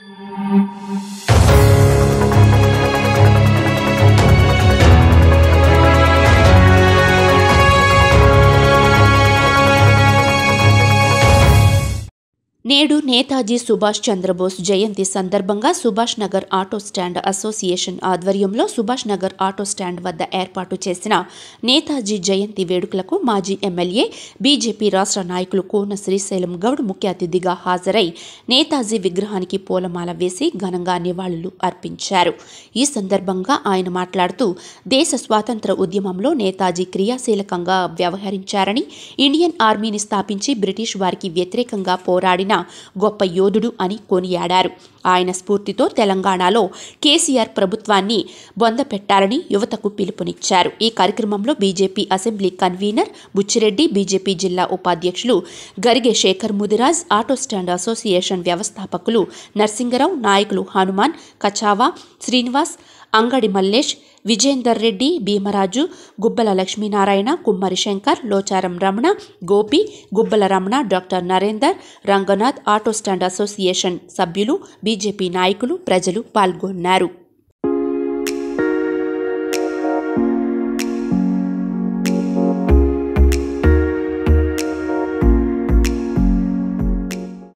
నేడు నేతాజీ సుభాష్ చంద్రబోస్ జయంతి సందర్భంగా Subhash Nagar auto stand association ఆధ్వర్యంలో సుభాష్ నగర్ ఆటో స్టాండ్ వద్ద ఏర్పాటు చేసిన నేతాజీ జయంతి వేడుకలకు మాజీ ఎమ్మెల్యే బీజేపీ రాష్ట్ర నాయకులు కోన శ్రీశైలం గౌడ్ ముఖ్య అతిథిగా హాజరై నేతాజీ విగ్రహానికి పూలమాల వేసి ఘనంగా నివాళులు అర్పించారు ఈ సందర్భంగా ఆయన మాట్లాడుతూ దేశ స్వాతంత్ర ఉద్యమంలో నేతాజీ క్రియాశీలకంగా వ్యవహరించారని ఇండియన్ ఆర్మీని స్థాపించి బ్రిటిష్ వారికి వ్యతిరేకంగా పోరాడిన గొప్ప యోధుడు అని కొనియాడారు ఆయన స్ఫూర్తితో తెలంగాణలో కేసీఆర్ ప్రభుత్వాన్ని బొందపెట్టాలని యువతకు పిలుపునిచ్చారు ఈ కార్యక్రమంలో BJP assembly convener Buchireddy BJP జిల్లా ఉపాధ్యక్షులు Garige Shekar Mudiraj auto stand association వ్యవస్థాపకులు నర్సింగరావు నాయకులు హనుమాన్ కచావా శ్రీనివాస్ అంగడి Mallesh Vijender Reddy Bhimaraju Gubbala Lakshminarayana Kummari Shankar Locharam Ramana Gopi Gubbala Ramana doctor Narender Ranganath auto stand association సభ్యులు బీజేపీ నాయకులు ప్రజలు పాల్గొన్నారు